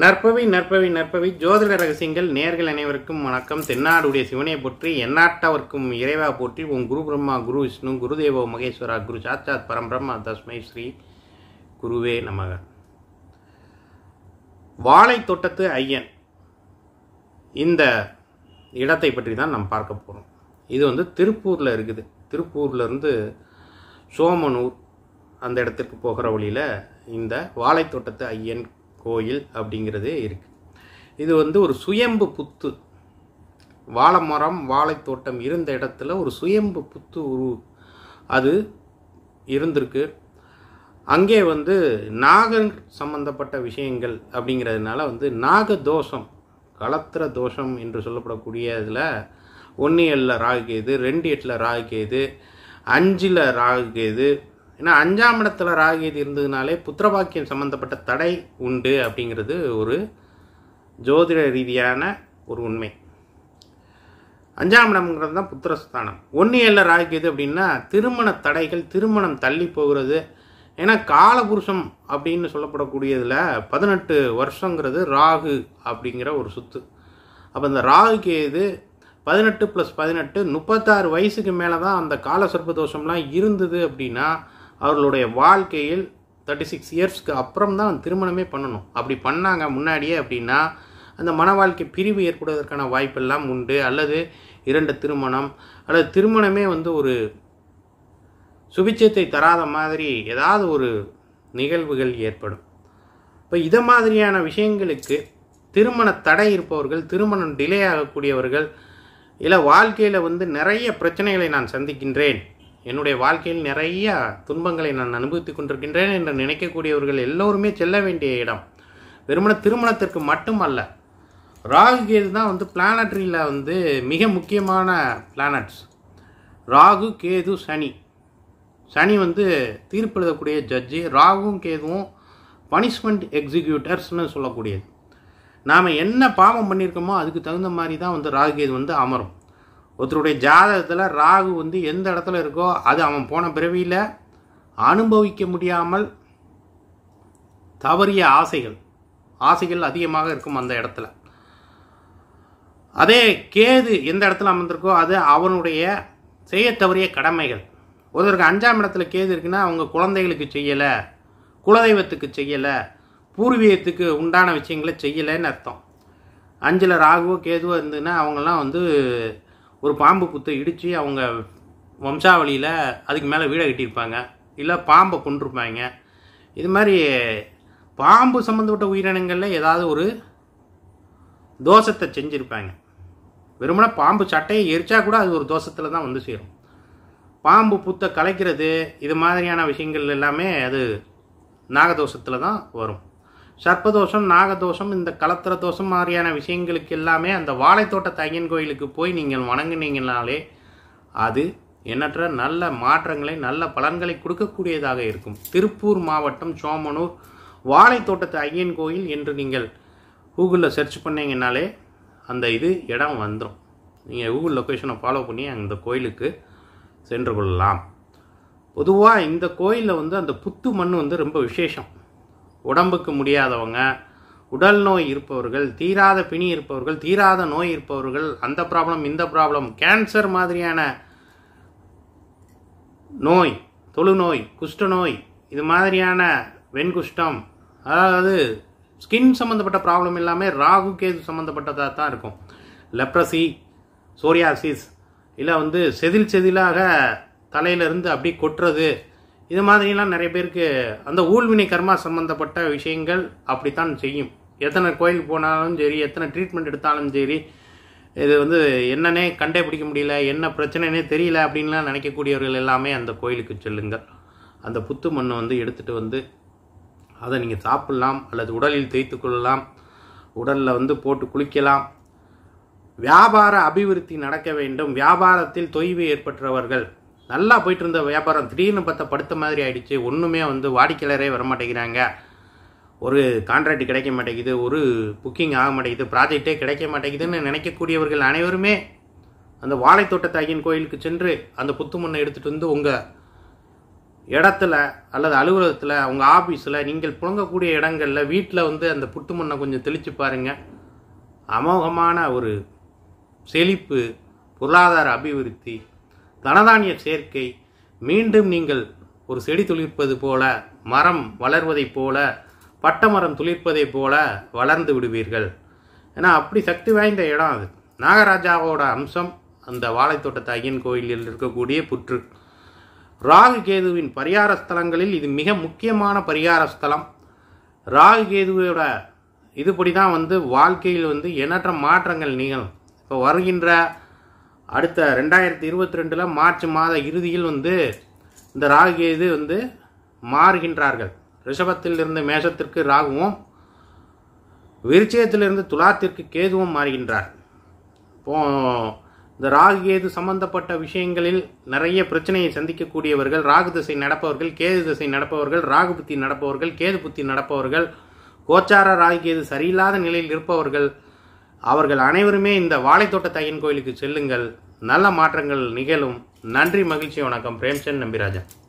நற்பவி நற்பவி நற்பவி ஜோதிட ரகசியங்கள் நேர்கள் அனைவருக்கும் வணக்கம் தென்னாடுடைய சிவனை போற்றி எந்நாட்டவர்க்கும் இறைவா போற்றி உன் குரு பிரம்மா குரு விஷ்ணு குருதேவோ மகேஸ்வரா குரு சாட்சாத் பரம்பிரம்மா தஸ்மை ஸ்ரீ குருவே நமக வாழை தோட்டத்து ஐயன் இந்த இடத்தை பற்றி தான் நாம் பார்க்க போகிறோம் இது வந்து திருப்பூரில் இருக்குது திருப்பூர்லேருந்து சோமனூர் அந்த இடத்திற்கு போகிற வழியில் இந்த வாழைத்தோட்டத்து ஐயன் கோயில் அப்படிங்கிறது இருக்குது இது வந்து ஒரு சுயம்பு புத்து வாழை மரம் வாழைத்தோட்டம் இருந்த இடத்துல ஒரு சுயம்பு புத்து உரு அது இருந்திருக்கு அங்கே வந்து நாகன் சம்பந்தப்பட்ட விஷயங்கள் அப்படிங்கிறதுனால வந்து நாக தோஷம் களத்திர தோஷம் என்று சொல்லப்படக்கூடிய இதில் ஒன்று ஏழில் ராகு கேது ரெண்டு எட்டில் ராகு கேது அஞ்சில் ராகு கேது ஏன்னா அஞ்சாம் இடத்துல ராகு கேது இருந்ததுனாலே புத்திரபாக்கியம் சம்மந்தப்பட்ட தடை உண்டு அப்படிங்கிறது ஒரு ஜோதிட ரீதியான ஒரு உண்மை அஞ்சாம் இடம்ங்கிறது தான் புத்திரஸ்தானம் ஒன்று ஏழில் ராகு கேது அப்படின்னா திருமண தடைகள் திருமணம் தள்ளி போகிறது ஏன்னா காலபுருஷம் அப்படின்னு சொல்லப்படக்கூடியதில் பதினெட்டு வருஷங்கிறது ராகு அப்படிங்கிற ஒரு சுத்து அப்போ இந்த ராகு கேது பதினெட்டு ப்ளஸ் பதினெட்டு முப்பத்தாறு வயசுக்கு மேலே தான் அந்த கால சர்ப்ப தோஷம்லாம் இருந்தது அப்படின்னா அவர்களுடைய வாழ்க்கையில் தேர்ட்டி சிக்ஸ் இயர்ஸ்க்கு அப்புறம் தான் திருமணமே பண்ணணும் அப்படி பண்ணாங்க முன்னாடியே அப்படின்னா அந்த மன வாழ்க்கை பிரிவு ஏற்படுவதற்கான வாய்ப்பெல்லாம் உண்டு அல்லது இரண்டு திருமணம் அல்லது திருமணமே வந்து ஒரு சுபிச்சத்தை தராத மாதிரி ஏதாவது ஒரு நிகழ்வுகள் ஏற்படும் இப்போ இதை மாதிரியான விஷயங்களுக்கு திருமண தடை இருப்பவர்கள் திருமணம் டிலே ஆகக்கூடியவர்கள் இல்லை வாழ்க்கையில் வந்து நிறைய பிரச்சனைகளை நான் சந்திக்கின்றேன் என்னுடைய வாழ்க்கையில் நிறைய துன்பங்களை நான் அனுபவித்து கொண்டிருக்கின்றேன் என்று நினைக்கக்கூடியவர்கள் எல்லோருமே செல்ல வேண்டிய இடம் வெறுமன திருமணத்திற்கு மட்டுமல்ல ராகு கேது தான் வந்து பிளானட்ரியில் வந்து மிக முக்கியமான பிளானட்ஸ் ராகு கேது சனி சனி வந்து தீர்ப்பு எழுதக்கூடிய ஜட்ஜி ராகுவும் கேதுவும் பனிஷ்மெண்ட் எக்ஸிக்யூட்டர்ஸ்னு சொல்லக்கூடியது நாம் என்ன பாவம் பண்ணியிருக்கோமோ அதுக்கு தகுந்த மாதிரி தான் வந்து ராகு கேது வந்து அமரும் ஒருத்தருடைய ஜாதகத்தில் ராகு வந்து எந்த இடத்துல இருக்கோ அது அவன் போன பிறவியில் அனுபவிக்க முடியாமல் தவறிய ஆசைகள் ஆசைகள் அதிகமாக இருக்கும் அந்த இடத்துல அதே கேது எந்த இடத்துல அமர்ந்திருக்கோ அது அவனுடைய செய்ய தவறிய கடமைகள் ஒருத்தருக்கு அஞ்சாம் இடத்துல கேது இருக்குன்னா அவங்க குழந்தைகளுக்கு செய்யலை குலதெய்வத்துக்கு செய்யலை பூர்வீகத்துக்கு உண்டான விஷயங்களை செய்யலைன்னு அர்த்தம் அஞ்சில் ராகுவோ கேதுவோ இருந்ததுன்னா அவங்கெல்லாம் வந்து ஒரு பாம்பு புத்தை இடித்து அவங்க வம்சாவளியில் அதுக்கு மேலே வீடை கட்டியிருப்பாங்க இல்லை பாம்பை கொண்டிருப்பாங்க இது மாதிரி பாம்பு சம்மந்தப்பட்ட உயிரினங்களில் ஏதாவது ஒரு தோஷத்தை செஞ்சுருப்பாங்க வெறுமனே பாம்பு சட்டையை எரிச்சா கூட அது ஒரு தோஷத்தில் தான் வந்து சேரும் பாம்பு புத்தை கலைக்கிறது இது மாதிரியான விஷயங்கள் எல்லாமே அது நாகதோஷத்தில் தான் வரும் சர்ப்பதோஷம் நாகதோஷம் இந்த கலத்திர தோஷம் மாதிரியான விஷயங்களுக்கு எல்லாமே அந்த வாழைத்தோட்ட தையன் கோயிலுக்கு போய் நீங்கள் வணங்குனீங்கனாலே அது எண்ணற்ற நல்ல மாற்றங்களை நல்ல பலன்களை கொடுக்கக்கூடியதாக இருக்கும் திருப்பூர் மாவட்டம் சோமனூர் வாழைத்தோட்டத்து ஐயன் கோயில் என்று நீங்கள் கூகுளில் சர்ச் பண்ணீங்கனாலே அந்த இது இடம் வந்துடும் நீங்கள் கூகுள் லொக்கேஷனை ஃபாலோ பண்ணி அந்த கோயிலுக்கு சென்று கொள்ளலாம் பொதுவாக இந்த கோயிலில் வந்து அந்த புத்து மண் வந்து ரொம்ப விசேஷம் உடம்புக்கு முடியாதவங்க உடல் நோய் இருப்பவர்கள் தீராத பிணி இருப்பவர்கள் தீராத நோய் இருப்பவர்கள் அந்த ப்ராப்ளம் இந்த ப்ராப்ளம் கேன்சர் மாதிரியான நோய் தொழுநோய் குஷ்டநோய் இது மாதிரியான வெண்குஷ்டம் அதாவது ஸ்கின் சம்மந்தப்பட்ட ப்ராப்ளம் எல்லாமே ராகு கேது சம்மந்தப்பட்டதாக தான் இருக்கும் லெப்ரசி சோரியாசிஸ் இல்லை வந்து செதில் செதிலாக தலையிலிருந்து அப்படி கொட்டுறது இது மாதிரிலாம் நிறைய பேருக்கு அந்த ஊழ்வினை கர்மா சம்மந்தப்பட்ட விஷயங்கள் அப்படித்தான் செய்யும் எத்தனை கோயில் போனாலும் சரி எத்தனை ட்ரீட்மெண்ட் எடுத்தாலும் சரி இது வந்து என்னன்னே கண்டே பிடிக்க முடியல என்ன பிரச்சனைனே தெரியல அப்படின்லாம் நினைக்கக்கூடியவர்கள் எல்லாமே அந்த கோயிலுக்கு செல்லுங்கள் அந்த புத்து மண்ணை வந்து எடுத்துகிட்டு வந்து அதை நீங்கள் சாப்பிட்லாம் அல்லது உடலில் தேய்த்து கொள்ளலாம் உடலில் வந்து போட்டு குளிக்கலாம் வியாபார அபிவிருத்தி நடக்க வேண்டும் வியாபாரத்தில் தொய்வு ஏற்பட்டவர்கள் நல்லா போயிட்டு இருந்த வியாபாரம் திடீர்னு பார்த்தா படுத்த மாதிரி ஆயிடுச்சு ஒன்றுமே வந்து வாடிக்கையாளரே வரமாட்டேங்கிறாங்க ஒரு கான்ட்ராக்ட் கிடைக்க மாட்டேங்குது ஒரு புக்கிங் ஆக மாட்டேங்குது ப்ராஜெக்டே கிடைக்க மாட்டேங்குதுன்னு நினைக்கக்கூடியவர்கள் அனைவருமே அந்த வாழைத்தோட்டத்தாகின் கோயிலுக்கு சென்று அந்த புத்து மண்ணை எடுத்துகிட்டு வந்து உங்கள் இடத்துல அல்லது அலுவலகத்தில் உங்கள் ஆஃபீஸில் நீங்கள் புழங்கக்கூடிய இடங்களில் வீட்டில் வந்து அந்த புட்டு மண்ணை கொஞ்சம் தெளித்து பாருங்கள் அமோகமான ஒரு செழிப்பு பொருளாதார அபிவிருத்தி தனதானிய சேர்க்கை மீண்டும் நீங்கள் ஒரு செடி துளிர்ப்பது போல மரம் வளர்வதைப் போல பட்டமரம் துளிர்ப்பதைப் போல வளர்ந்து விடுவீர்கள் ஏன்னா அப்படி சக்தி வாய்ந்த இடம் அது நாகராஜாவோட அம்சம் அந்த வாழைத்தோட்டத்து ஐயன் கோயிலில் இருக்கக்கூடிய புற்று ராகு கேதுவின் பரிகார ஸ்தலங்களில் இது மிக முக்கியமான பரிகார ஸ்தலம் ராகு கேதுவோட இதுபடி தான் வந்து வாழ்க்கையில் வந்து எண்ணற்ற மாற்றங்கள் நிகழும் இப்போ வருகின்ற அடுத்த ரெண்டாயிரத்தி இருபத்தி ரெண்டில் மார்ச் மாத இறுதியில் வந்து இந்த ராகு கேது வந்து மாறுகின்றார்கள் ரிஷபத்தில் இருந்து மேஷத்திற்கு ராகுவும் விருச்சியத்திலிருந்து துலாத்திற்கு கேதுவும் மாறுகின்றார் இப்போ இந்த ராகு கேது சம்பந்தப்பட்ட விஷயங்களில் நிறைய பிரச்சனையை சந்திக்கக்கூடியவர்கள் ராகு திசை நடப்பவர்கள் கேது திசை நடப்பவர்கள் ராகு புத்தி நடப்பவர்கள் கேது புத்தி நடப்பவர்கள் கோச்சார ராகு கேது சரியில்லாத நிலையில் இருப்பவர்கள் அவர்கள் அனைவருமே இந்த வாழைத்தோட்ட தையன் கோயிலுக்கு செல்லுங்கள் நல்ல மாற்றங்கள் நிகழும் நன்றி மகிழ்ச்சி வணக்கம் பிரேம்சந்த் நம்பிராஜன்